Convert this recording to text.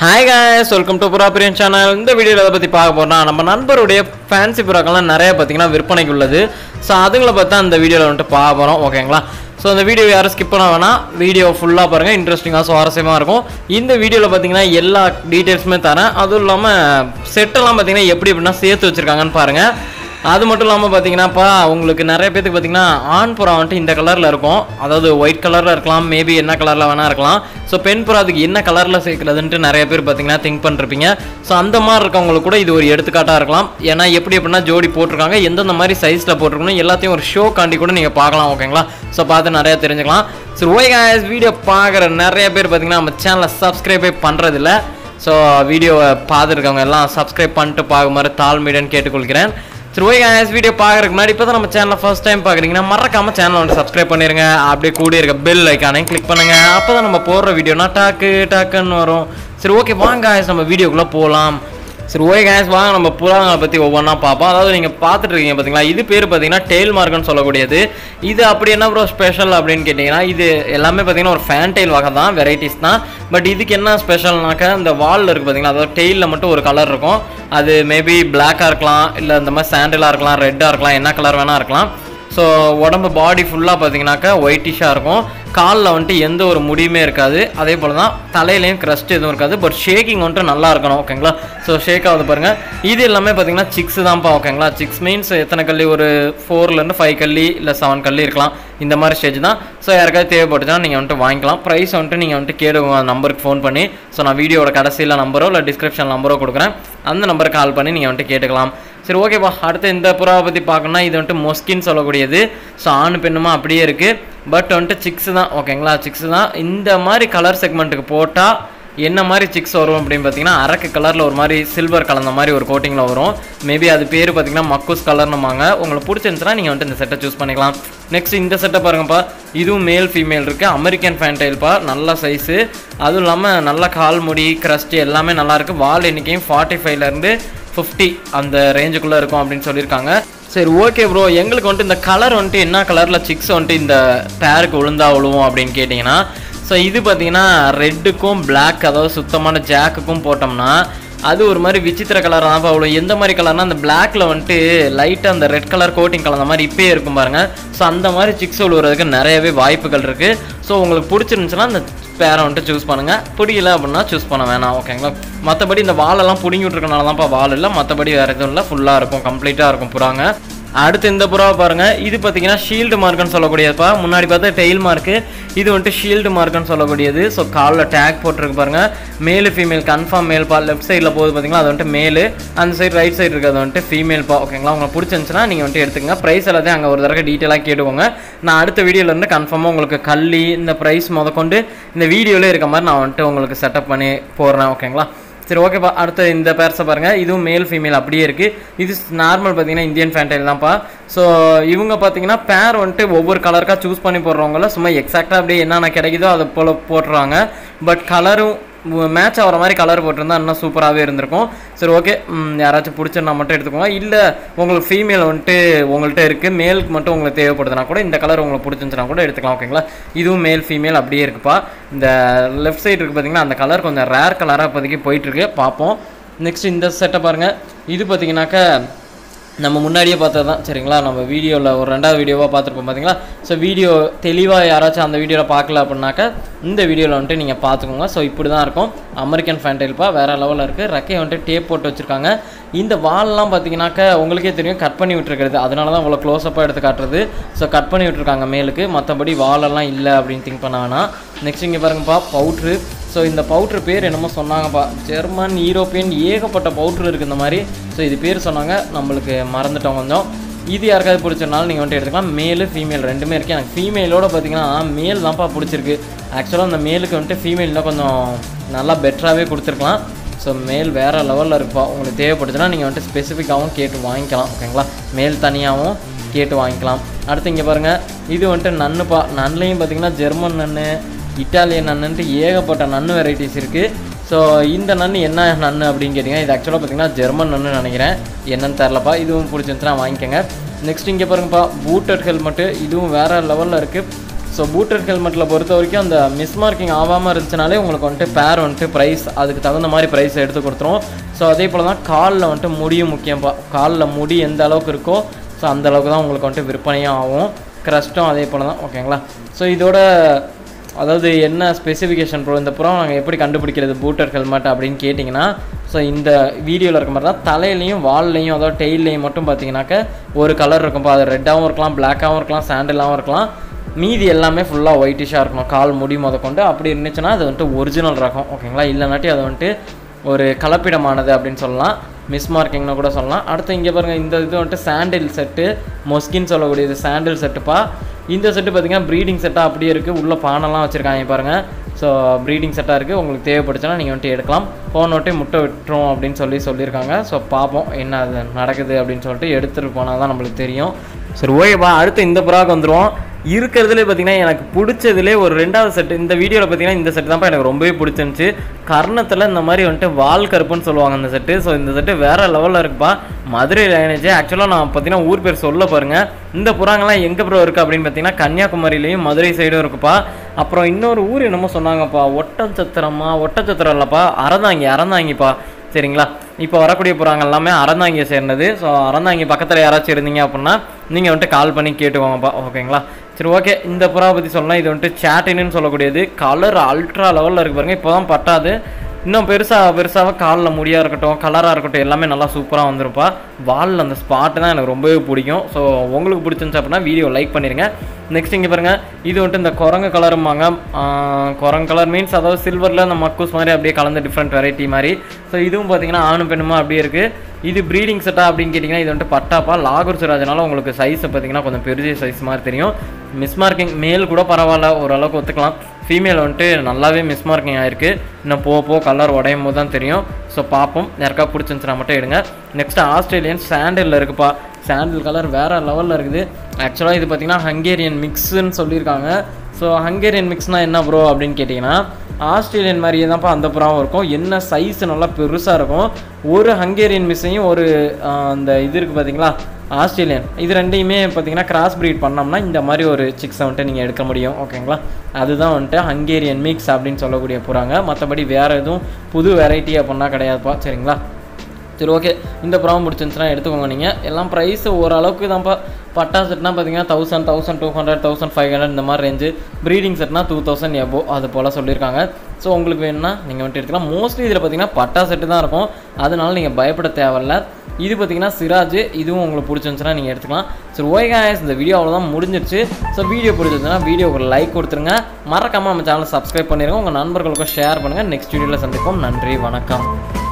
hi guys welcome to புறா பிரியன் channel இந்த வீடியோவில் எதை பற்றி பார்க்க போறோம்னா நம்ம நண்பருடைய ஃபேன்சி புறாக்கள்லாம் நிறைய பார்த்தீங்கன்னா விற்பனைக்கு உள்ளது ஸோ அதுங்களை பற்றி தான் இந்த வீடியோவில் வந்துட்டு பார்க்க போகிறோம் ஓகேங்களா ஸோ இந்த வீடியோ யாரும் ஸ்கிப் பண்ண வேணாம் வீடியோ ஃபுல்லாக பாருங்கள் இன்ட்ரெஸ்டிங்காக சுவாரஸ்யமாக இருக்கும் இந்த வீடியோவில் பார்த்தீங்கன்னா எல்லா டீட்டெயில்ஸுமே தரேன் அதுவும் இல்லாமல் செட்டெல்லாம் பார்த்தீங்கன்னா எப்படி எப்படின்னா சேர்த்து வச்சுருக்காங்கன்னு பாருங்கள் அது மட்டும் இல்லாமல் பார்த்தீங்கன்னாப்பா உங்களுக்கு நிறைய பேத்துக்கு பார்த்தீங்கன்னா ஆண் புறா வந்துட்டு இந்த கலரில் இருக்கும் அதாவது ஒயிட் கலரில் இருக்கலாம் மேபி என்ன கலரில் வேணா இருக்கலாம் ஸோ பெண் புறா அதுக்கு என்ன கலரில் சேர்க்குறதுன்ட்டு நிறைய பேர் பார்த்தீங்கன்னா திங்க் பண்ணிருப்பீங்க ஸோ அந்த மாதிரி இருக்கவங்களுக்கு கூட இது ஒரு எடுத்துக்காட்டாக இருக்கலாம் ஏன்னா எப்படி எப்படின்னா ஜோடி போட்டிருக்காங்க எந்தெந்த மாதிரி சைஸில் போட்டிருக்கணும் எல்லாத்தையும் ஒரு ஷோ காண்டி கூட நீங்கள் பார்க்கலாம் ஓகேங்களா ஸோ பார்த்து நிறையா தெரிஞ்சுக்கலாம் ஸோ ஓய் guys வீடியோ பார்க்குற நிறைய பேர் பார்த்தீங்கன்னா நம்ம சேனலை சப்ஸ்கிரைபே பண்ணுறதில்ல ஸோ வீடியோவை பார்த்துருக்கவங்க எல்லாம் சப்ஸ்கிரைப் பண்ணிட்டு பார்க்குமாறு தாழ்மையுடன் கேட்டுக்கொள்கிறேன் சரி ஓகே guys வீடியோ பார்க்குறதுக்கு முன்னாடி இப்போ தான் நம்ம சேனலை ஃபர்ஸ்ட் டைம் பார்க்குறீங்கன்னா மறக்காம சேனலை வந்து சப்ஸ்கிரைப் பண்ணிருங்க அப்படியே கூட இருக்க பெல் ஐக்கானையும் கிளிக் பண்ணுங்க அப்போ தான் நம்ம போடுற வீடியோனா டாக்கு டாக்குன்னு வரும் சரி ஓகே வாங்க guys நம்ம வீடியோக்குள்ளே போகலாம் சரி ஓகே guys வாங்க நம்ம புறாங்களை பற்றி ஒவ்வொன்றா பார்ப்போம் அதாவது நீங்கள் பார்த்துட்டு இருக்கீங்க பார்த்தீங்களா இது பேர் பார்த்தீங்கன்னா டெயில் மார்க்னு சொல்லக்கூடியது இது அப்படி என்ன ப்ரோ ஸ்பெஷல் அப்படின்னு கேட்டிங்கன்னா இது எல்லாமே பார்த்தீங்கன்னா ஒரு ஃபேன் டெயில் வகை தான் வெரைட்டிஸ் தான் பட் இதுக்கு என்ன ஸ்பெஷல்னாக்கா இந்த வாலில் இருக்குது பார்த்தீங்களா அதாவது டெயிலில் மட்டும் ஒரு கலர் இருக்கும் அது மேபி பிளாக்காக இருக்கலாம் இல்லை இந்த மாதிரி சாண்டிலாக இருக்கலாம் ரெட்டாக இருக்கலாம் என்ன கலர் வேணால் இருக்கலாம் ஸோ உடம்பு பாடி ஃபுல்லாக பார்த்தீங்கன்னாக்கா ஒயிட்டிஷாக இருக்கும் காலில் வந்துட்டு எந்த ஒரு முடியுமே இருக்காது அதே போல் தான் தலையிலையும் க்ரஸ்ட் எதுவும் இருக்காது பட் ஷேக்கிங் வந்துட்டு நல்லா இருக்கணும் ஓகேங்களா ஸோ ஷேக் ஆகுது பாருங்கள் இது எல்லாமே பார்த்தீங்கன்னா சிக்ஸ் தான்ப்பா ஓகேங்களா சிக்ஸ் மீன்ஸ் எத்தனை கல்லி ஒரு ஃபோர்லேருந்து ஃபைவ் கல்லி இல்லை செவன் கல்லி இருக்கலாம் இந்த மாதிரி ஸ்டேஜ் தான் ஸோ யாருக்காவது தேவைப்பட்டுச்சுன்னா நீங்கள் வந்துட்டு வாங்கிக்கலாம் ப்ரைஸ் வந்துட்டு நீங்கள் வந்துட்டு கேடுங்க நம்பருக்கு ஃபோன் பண்ணி ஸோ நான் வீடியோட கடைசியில் நம்பரோ இல்லை டிஸ்கிரிப்ஷன் நம்பரோ கொடுக்குறேன் அந்த நம்பருக்கு கால் பண்ணி நீங்கள் வந்துட்டு கேட்டுக்கலாம் சரி ஓகேப்பா அடுத்து இந்த புறாவை பற்றி பார்க்கணும்னா இது வந்துட்டு மொஸ்கின்னு சொல்லக்கூடியது ஸோ ஆண் பெண்ணுமா அப்படியே இருக்குது பட் வந்துட்டு சிக்ஸ் தான் ஓகேங்களா சிக்ஸ் தான் இந்த மாதிரி கலர் செக்மெண்ட்டுக்கு போட்டால் என்ன மாதிரி சிக்ஸ் வரும் அப்படின்னு பார்த்தீங்கன்னா அரக்கு கலரில் ஒரு மாதிரி சில்வர் கலந்த மாதிரி ஒரு கோட்டிங்கில் வரும் மேபி அது பேர் பார்த்தீங்கன்னா மக்கூஸ் கலர்னுமாங்க உங்களுக்கு பிடிச்சிருந்துச்சுன்னா நீங்கள் வந்துட்டு இந்த செட்டை சூஸ் பண்ணிக்கலாம் நெக்ஸ்ட் இந்த செட்டை பாருங்கப்பா இதுவும் மேல் ஃபீமேல் இருக்குது அமெரிக்கன் ஃபேன்டைல்ப்பா நல்ல சைஸு அதுவும் இல்லாமல் நல்ல கால் முடி க்ரஸ்ட் எல்லாமே நல்லா இருக்குது வால் எண்ணிக்கையும் ஃபார்ட்டி ஃபைவ்லேருந்து ஃபிஃப்டி அந்த ரேஞ்சுக்குள்ளே இருக்கும் அப்படின்னு சொல்லியிருக்காங்க சரி ஓகே ப்ரோ எங்களுக்கு வந்துட்டு இந்த கலர் வந்துட்டு என்ன கலரில் சிக்ஸ் வந்துட்டு இந்த பேருக்கு விழுந்தா விழுவும் அப்படின்னு கேட்டிங்கன்னா ஸோ இது பார்த்தீங்கன்னா ரெட்டுக்கும் பிளாக் அதாவது சுத்தமான ஜாக்குக்கும் போட்டோம்னா அது ஒரு மாதிரி விசித்திர கலராக தான் அவ்வளோ எந்த மாதிரி கலர்னா அந்த பிளாக்ல வந்துட்டு லைட்டாக அந்த ரெட் கலர் கோட்டிங் கலந்த மாதிரி இப்பயே இருக்கும் பாருங்க ஸோ அந்த மாதிரி சிக்ஸ் விழுவுறதுக்கு நிறையவே வாய்ப்புகள் இருக்குது ஸோ உங்களுக்கு பிடிச்சிருந்துச்சுன்னா அந்த பேரை வந்துட்டு சூஸ் பண்ணுங்கள் பிடிக்கல அப்படின்னா சூஸ் பண்ண வேணாம் ஓகேங்களா மற்றபடி இந்த வாலெல்லாம் பிடுங்கி விட்ருக்கனால தான்ப்பா வால் இல்லை மற்றபடி வேறு எதுவும் இல்லை ஃபுல்லாக இருக்கும் கம்ப்ளீட்டாக இருக்கும் புறாங்க அடுத்து இந்த புறாவை பாருங்க இது பார்த்தீங்கன்னா ஷீல்டு மார்க்குன்னு சொல்லக்கூடியதுப்பா முன்னாடி பார்த்தா டெயில் மார்க்கு இது வந்துட்டு ஷீல்டு மார்க்குன்னு சொல்லக்கூடியது ஸோ காலில் டேக் போட்டிருக்கு பாருங்க மேலு ஃபீமேல் கன்ஃபார்ம் மேல் பா லெஃப்ட் சைடில் போகுது பார்த்தீங்களா அது வந்துட்டு மேலு அந்த சைடு ரைட் சைடு இருக்கிறது வந்துட்டு ஃபீமேல் பா ஓகேங்களா உங்களுக்கு பிடிச்சிருந்துச்சுன்னா நீங்கள் வந்துட்டு எடுத்துங்க ப்ரைஸ் எல்லாத்தையும் அங்கே ஒரு தடவை டீட்டெயிலாக கேட்டுக்கோங்க நான் அடுத்த வீடியோலேருந்து கன்ஃபார்மாக உங்களுக்கு கல்லி இந்த ப்ரைஸ் முதற்கொண்டு இந்த வீடியோவில் இருக்க மாதிரி நான் வந்துட்டு உங்களுக்கு செட்டப் பண்ணி போடுறேன் ஓகேங்களா சரி ஓகேப்பா அடுத்து இந்த பேர்ஸை பாருங்கள் இதுவும் மேல் ஃபீமேல் அப்படியே இருக்குது இது நார்மல் பார்த்தீங்கன்னா இந்தியன் ஃபேண்டைல் தான்ப்பா ஸோ இவங்க பார்த்தீங்கன்னா பேர் வந்துட்டு ஒவ்வொரு கலருக்காக சூஸ் பண்ணி போடுறவங்கள சும்மா எக்ஸாக்டாக அப்படியே என்னென்ன கிடைக்குதோ அதை போல் போட்டுருவாங்க பட் கலரும் மேட்ச் ஆகிற மாதிரி கலர் போட்டிருந்தா இன்னும் சூப்பராகவே இருந்திருக்கும் சரி ஓகே யாராச்சும் பிடிச்சிருந்தா மட்டும் எடுத்துக்கோங்க இல்லை உங்களுக்கு ஃபீமேல் வந்துட்டு உங்கள்கிட்ட இருக்குது மேலுக்கு மட்டும் உங்களுக்கு தேவைப்படுதுன்னா கூட இந்த கலர் உங்களுக்கு பிடிச்சிருந்துச்சுன்னா கூட எடுத்துக்கலாம் ஓகேங்களா இதுவும் மேல் ஃபீமேல் அப்படியே இருக்குப்பா இந்த லெஃப்ட் சைடு இருக்குது பார்த்தீங்கன்னா அந்த கலர் கொஞ்சம் ரேர் கலராக இப்போதைக்கு போயிட்டுருக்கு பார்ப்போம் நெக்ஸ்ட் இந்த செட்டை பாருங்கள் இது பார்த்தீங்கன்னாக்கா நம்ம முன்னாடியே பார்த்தது தான் சரிங்களா நம்ம வீடியோவில் ஒரு ரெண்டாவது வீடியோவாக பார்த்துருப்போம் பார்த்தீங்களா ஸோ வீடியோ தெளிவாக யாராச்சும் அந்த வீடியோவில் பார்க்கல அப்படின்னாக்கா இந்த வீடியோவில் வந்துட்டு நீங்கள் பார்த்துக்கோங்க ஸோ இப்படி தான் இருக்கும் அமெரிக்கன் ஃபேன்டைல்ப்பா வேறு லெவலில் இருக்குது ரெக்கையை வந்துட்டு டேப் போட்டு வச்சுருக்காங்க இந்த வால்லாம் பார்த்தீங்கன்னாக்கா உங்களுக்கே தெரியும் கட் பண்ணி விட்டுருக்கிறது அதனால தான் இவ்வளோ க்ளோஸ்அப்பாக எடுத்து காட்டுறது ஸோ கட் பண்ணி விட்டுருக்காங்க மேலுக்கு மற்றபடி வாலெல்லாம் இல்லை அப்படின்னு திங்க் பண்ண வேணாம் நெக்ஸ்ட் இங்கே பாருங்கப்பா பவுட்ரு ஸோ இந்த பவுட்ரு பேர் என்னமோ சொன்னாங்கப்பா ஜெர்மன் யூரோப்பியன் ஏகப்பட்ட பவுட்ரு இருக்குது இந்த மாதிரி ஸோ இது பேர் சொன்னாங்க நம்மளுக்கு மறந்துட்டோம் கொஞ்சம் இது யாருக்காவது பிடிச்சிருந்தாலும் நீங்கள் வந்துட்டு எடுத்துக்கலாம் மேலு ஃபீமேல் ரெண்டுமே இருக்குது எனக்கு ஃபீமேலோட பார்த்தீங்கன்னா மேல் தான்ப்பா பிடிச்சிருக்கு ஆக்சுவலாக அந்த மேலுக்கு வந்துட்டு ஃபீமேல் இன்னும் கொஞ்சம் நல்லா பெட்டராகவே கொடுத்துருக்கலாம் ஸோ மேல் வேறு லெவலில் இருக்குப்பா உங்களுக்கு தேவைப்படுச்சுன்னா நீங்கள் வந்துட்டு ஸ்பெசிஃபிக்காகவும் கேட்டு வாங்கிக்கலாம் ஓகேங்களா மேல் தனியாகவும் கேட்டு வாங்கிக்கலாம் அடுத்து இங்கே பாருங்கள் இது வந்துட்டு நன்னுப்பா நன்லையும் பார்த்தீங்கன்னா ஜெர்மன் நன்னு இட்டாலியன் நன்னுன்ட்டு ஏகப்பட்ட நன்னு வெரைட்டிஸ் இருக்குது ஸோ இந்த நன்னு என்ன நன்னு அப்படின்னு கேட்டிங்கன்னா இது ஆக்சுவலாக பார்த்தீங்கன்னா ஜெர்மன் நன்னு நினைக்கிறேன் என்னன்னு தெரிலப்பா இதுவும் பிடிச்சிருந்துச்சுன்னா வாங்கிக்கோங்க நெக்ஸ்ட் இங்கே பாருங்கப்பா பூட்டட் ஹெல்மெட்டு இதுவும் வேறு லெவலில் இருக்குது ஸோ பூட்டர் ஹெல்மெட்டில் பொறுத்த வரைக்கும் அந்த மிஸ் மார்க்கிங் ஆகாமல் இருந்துச்சுனாலே உங்களுக்கு வந்துட்டு பேர் வந்துட்டு ப்ரைஸ் அதுக்கு தகுந்த மாதிரி ப்ரைஸ் எடுத்து கொடுத்துரும் ஸோ அதே போல் தான் காலில் வந்துட்டு முடியும் முக்கியம்ப்பா காலில் முடி எந்த அளவுக்கு இருக்கோ ஸோ அந்த அளவுக்கு தான் உங்களுக்கு வந்துட்டு விற்பனையும் ஆகும் க்ரஸ்ட்டும் அதே போல் தான் ஓகேங்களா ஸோ இதோட அதாவது என்ன ஸ்பெசிஃபிகேஷன் ப்ரோ இந்த புறம் நாங்கள் எப்படி கண்டுபிடிக்கிறது பூட்டர் ஹெல்மெட் அப்படின்னு கேட்டிங்கன்னா ஸோ இந்த வீடியோவில் இருக்க மாதிரி தான் தலையிலையும் வால்லையும் அதாவது டெய்லையும் மட்டும் பார்த்தீங்கன்னாக்க ஒரு கலர் இருக்கும்ப்பா அது ரெட்டாகவும் இருக்கலாம் பிளாக்காகவும் இருக்கலாம் சாண்டிலாகவும் இருக்கலாம் மீதி எல்லாமே ஃபுல்லாக ஒயிட்டிஷாக இருக்கணும் கால் முடி முத கொண்டு அப்படி இருந்துச்சுன்னா அது வந்துட்டு ஒரிஜினல் ரகம் ஓகேங்களா இல்லைனாட்டி அது வந்துட்டு ஒரு கலப்பிடமானது அப்படின்னு சொல்லலாம் மிஸ் மார்க்கிங்னு கூட சொல்லலாம் அடுத்து இங்கே பாருங்கள் இந்த இது வந்துட்டு சாண்டில் செட்டு மொஸ்கின் சொல்லக்கூடியது சாண்டில் செட்டுப்பா இந்த செட்டு பார்த்தீங்கன்னா ப்ரீடிங் செட்டாக அப்படியே இருக்குது உள்ள பானெல்லாம் வச்சுருக்காங்க பாருங்கள் ஸோ ப்ரீடிங் செட்டாக இருக்குது உங்களுக்கு தேவைப்படுச்சுன்னா நீங்கள் வந்துட்டு எடுக்கலாம் போன விட்டே முட்டை விட்டுரும் அப்படின்னு சொல்லி சொல்லியிருக்காங்க ஸோ பார்ப்போம் என்ன அது நடக்குது அப்படின்னு சொல்லிட்டு எடுத்துகிட்டு போனால் தான் நம்மளுக்கு தெரியும் சரி ஓகேப்பா அடுத்து இந்த புறாக்கு வந்துடுவோம் இருக்கிறதுலே பார்த்தீங்கன்னா எனக்கு பிடிச்சதுலே ஒரு ரெண்டாவது செட்டு இந்த வீடியோவில் பார்த்தீங்கன்னா இந்த செட்டு தான்ப்பா எனக்கு ரொம்பவே பிடிச்சிருந்துச்சு கர்ணத்தில் இந்த மாதிரி வந்துட்டு வால் கருப்புன்னு சொல்லுவாங்க இந்த செட்டு ஸோ இந்த செட்டு வேறு லெவலில் இருக்குப்பா மதுரை லைனேஜ் ஆக்சுவலாக நான் பார்த்தீங்கன்னா ஊர் பேர் சொல்ல பாருங்கள் இந்த புறாங்கெல்லாம் எங்கே ப்ரோ இருக்குது அப்படின்னு பார்த்தீங்கன்னா கன்னியாகுமரியிலையும் மதுரை சைடும் இருக்குப்பா அப்புறம் இன்னொரு ஊர் என்னமோ சொன்னாங்கப்பா ஒட்டச்சத்திரமா ஒட்டச்சத்திரம் இல்லைப்பா அறந்தாங்கி அறந்தாங்கிப்பா சரிங்களா இப்போ வரக்கூடிய புறாங்க எல்லாமே அறந்தாங்கியை சேர்ந்தது ஸோ அறந்தாங்கி பக்கத்தில் யாராச்சும் இருந்தீங்க அப்படின்னா நீங்கள் வந்துட்டு கால் பண்ணி கேட்டுக்கோங்கப்பா ஓகேங்களா சரி ஓகே இந்த புறாவை பற்றி சொல்லலாம் இது வந்துட்டு சேட்டின்னு சொல்லக்கூடியது கலர் அல்ட்ரா லெவலில் இருக்கு பாருங்க இப்போ தான் பட்டாது இன்னும் பெருசாக பெருசாக காலில் முடியாக இருக்கட்டும் கலராக இருக்கட்டும் எல்லாமே நல்லா சூப்பராக வந்துருப்பா வாலில் அந்த ஸ்பாட்டு தான் எனக்கு ரொம்பவே பிடிக்கும் ஸோ உங்களுக்கு பிடிச்சிருந்துச்சு அப்படின்னா வீடியோ லைக் பண்ணிடுங்க நெக்ஸ்ட் இங்கே பாருங்கள் இது வந்துட்டு இந்த குரங்கு கலருமாங்க குரங்கு கலர் மீன்ஸ் அதாவது சில்வரில் அந்த மக்கூஸ் மாதிரி அப்படியே கலந்து டிஃப்ரெண்ட் வெரைட்டி மாதிரி ஸோ இதுவும் பார்த்தீங்கன்னா ஆணும் பெண்ணுமா அப்படியே இருக்குது இது ப்ரீடிங் செட்டா அப்படின்னு கேட்டிங்கன்னா இது வந்துட்டு பட்டாப்பா லாகூர் சிராஜனால உங்களுக்கு சைஸை பார்த்தீங்கன்னா கொஞ்சம் பெரிய சைஸ் மாதிரி தெரியும் மிஸ் மார்க்கிங் மேல் கூட பரவாயில்ல ஓரளவுக்கு ஒத்துக்கலாம் ஃபீமேல் வந்துட்டு நல்லாவே மிஸ் மார்க்கிங் ஆயிருக்கு இன்னும் போக போக கலர் உடையும் போது தான் தெரியும் ஸோ பார்ப்போம் யாருக்கா பிடிச்சிருந்துச்சுன்னா மட்டும் எடுங்க நெக்ஸ்ட் ஆஸ்திரேலியன் சாண்டில் இருக்குப்பா சாண்டில் கலர் வேறு லெவலில் இருக்குது ஆக்சுவலாக இது பார்த்தீங்கன்னா ஹங்கேரியன் மிக்ஸுன்னு சொல்லியிருக்காங்க ஸோ ஹங்கேரியன் மிக்ஸ்னால் என்ன ப்ரோ அப்படின்னு கேட்டிங்கன்னா ஆஸ்திரேலியன் மாதிரியே தான்ப்பா அந்த புறாவும் இருக்கும் என்ன சைஸ் நல்லா பெருசாக இருக்கும் ஒரு ஹங்கேரியன் மிஸ்ஸையும் ஒரு ஆஹ், அந்த இது இருக்குது பார்த்தீங்களா ஆஸ்திரேலியன் இது ரெண்டையுமே பார்த்தீங்கன்னா கிராஸ் ப்ரீட் பண்ணோம்னா இந்த மாதிரி ஒரு சிக்ஸை வந்துட்டு நீங்கள் எடுக்க முடியும் ஓகேங்களா அதுதான் வந்துட்டு ஹங்கேரியன் மிக்ஸ் அப்படின்னு சொல்லக்கூடிய புறாங்க மற்றபடி வேறு எதுவும் புது வெரைட்டி அப்படின்னா கிடையாதுப்பா சரிங்களா சரி ஓகே இந்த ப்ராப்ளம் பிடிச்சிருந்துச்சுன்னா எடுத்துக்கோங்க நீங்கள் எல்லாம் ப்ரைஸ் ஓரளவுக்கு தான்ப்பா பட்டா செட்னா பார்த்தீங்கன்னா thousand thousand two hundred thousand five hundred இந்த மாதிரி ரேஞ்சு ப்ரீடிங் செட்னா டூ தௌசண்ட் எபோ அது போல் சொல்லியிருக்காங்க ஸோ உங்களுக்கு வேணும்னா நீங்கள் வந்துட்டு எடுத்துக்கலாம் மோஸ்ட்லி இதில் பார்த்தீங்கன்னா பட்டா செட்டு தான் இருக்கும் அதனால நீங்கள் பயப்பட தேவையில்ல இது பார்த்தீங்கன்னா சிராஜ் இதுவும் உங்களுக்கு பிடிச்சிருந்துச்சுன்னா நீங்கள் எடுத்துக்கலாம் சரி ஓய் guys இந்த வீடியோ அவ்வளோதான் முடிஞ்சிருச்சு ஸோ வீடியோ பிடிச்சிருந்துச்சுன்னா வீடியோக்கு ஒரு லைக் கொடுத்துருங்க மறக்காமல் நம்ம சேனலை சப்ஸ்கிரைப் பண்ணிடுங்க உங்கள் நண்பர்களுக்கும் ஷேர் பண்ணுங்கள் நெக்ஸ்ட் வீடியோவில் சந்திப்போம் நன்றி வணக்கம்